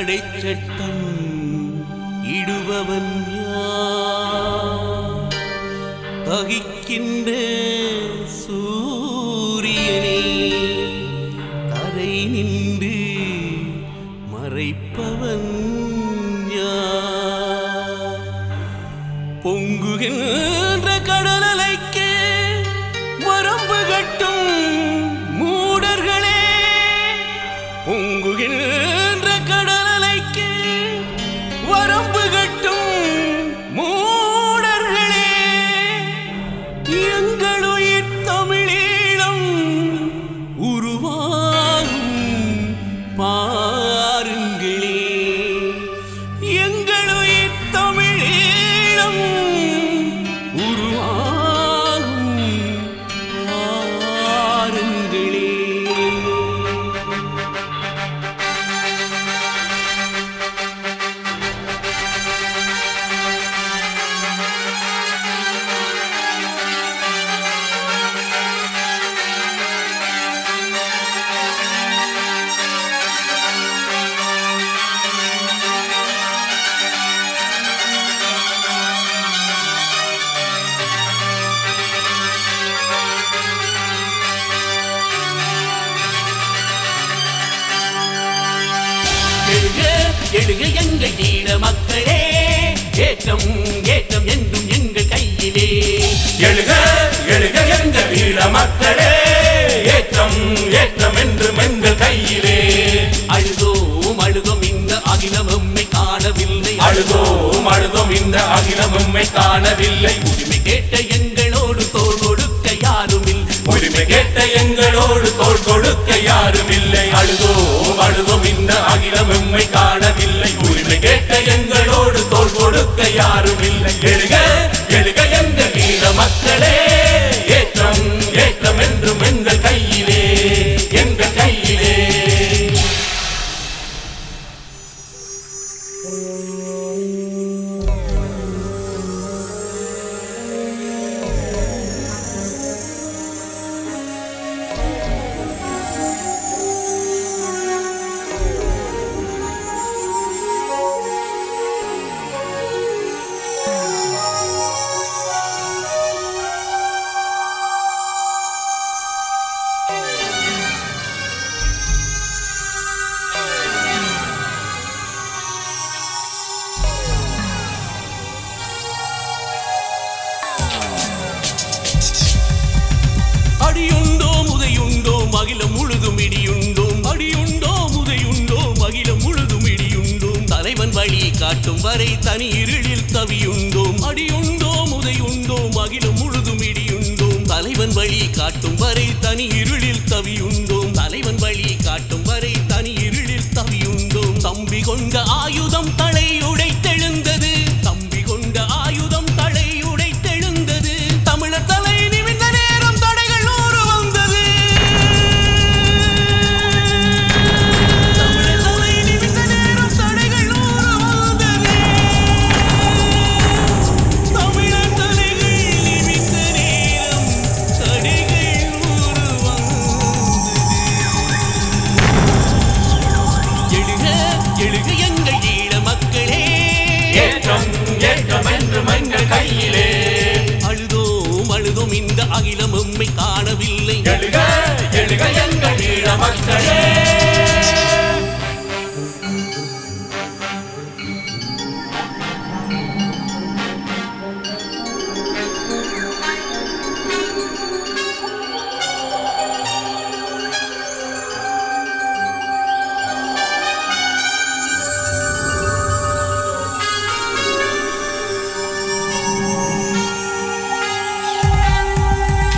தடை சட்டம் இடுபவன் யார் தகிக்கின்ற சூரியனே தரை நின்று மறைப்பவன் யார் பொங்குகின்ற கடலலைக்கு வரம்பு கட்டும் மூடர்களே பொங்குகின்ற கடலலைக்கு வரம்பு கட்டும் மூடர்களே எங்களுயிர் தமிழீழம் உருவாகும் பாருங்களே எங்களுயிர் தமிழீழம் உருவாகும் பாருங்களே எழுக எழுக எங்கள் ஈழ மக்களே ஏற்றம் ஏற்றம் என்றும் எங்கள் கையிலே எழுக எழுக எங்கள் ஈழ மக்களே ஏற்றம் ஏற்றம் என்றும் எங்கள் கையிலே அழுதோம் அழுதோம் இந்த அகிலம் எம்மை காணவில்லை அழுதோம் அழுதோம் இந்த அகிலம் உம்மை காணவில்லை உரிமை கேட்ட எங்களோடு தோள் கொடுக்க யாரும் இல்லை உரிமை கேட்ட எங்களோடு தோள் கொடுக்க யாரும் இல்லை அழுதோம் அழுதோம் இந்த அகிலம் உம்மை காணவில்லை உரிமை கேட்ட எங்களோடு தோள் கொடுக்க யாரும் இல்லை எழுக எழுக எங்கள் ஈழ மக்களே ஏற்றம் ஏற்றம் என்றும் எங்கள் கையிலே எங்கள் கையிலே அடியுண்டோ முதையுண்டோ மகிழம் முழுதும் இடியுண்டோ அடியுண்டோ முதையுண்டோ மகிழம் முழுதும் இடியுண்டோ தலைவன் வழி காட்டும் வரை தனி இருளில் தவியுண்டோம் அடியுண்டோ முதையுண்டோ மகிழம் முழுதும் இடியுண்டோ தலைவன் வழி காட்டும் வரை தனி இருளில் தவியுண்டோம் தலைவன் வழி காட்டும் வரை தனி இருளில் தவியுண்டோம் தம்பி கொண்ட ஆயுதம் தலை உடைத்தெழுந்தது தம்பி கொண்ட ஆயுதம் தலை உடைத்தெழுந்தது தமிழர் தலை நிமிந்த நேரம் தடைகள் நூறு வந்தது தமிழர் தலை நிமிந்த நேரம் தடைகள் நூறு வந்தது தமிழர் தலைகள் நிமிந்த நேரம் தடைகள் நூறு வந்தது எழுக எழுக எங்கள் ஈழ மக்களே ஏற்றம் ஏற்றம் என்றும் எங்கள் கையிலே அழுதோம் அழுதோம் இந்த அகிலம் எம்மை காணவில்லை எழுக எழுக எங்கள் ஈழ மக்களே எழுக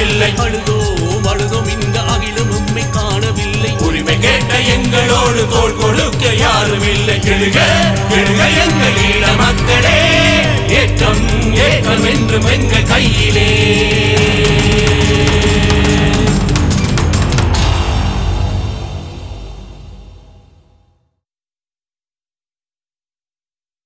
காணவில்லை அழுதோம் அழுதோம் இந்த அகிலம் உம்மை காணவில்லை உரிமை கேட்ட எங்களோடு தோள் கொடுக்க யாரும் இல்லை எழுக எழுக எங்கள் ஈழ மக்களே ஏற்றம் ஏற்றம் என்றும் எங்கள் கையிலே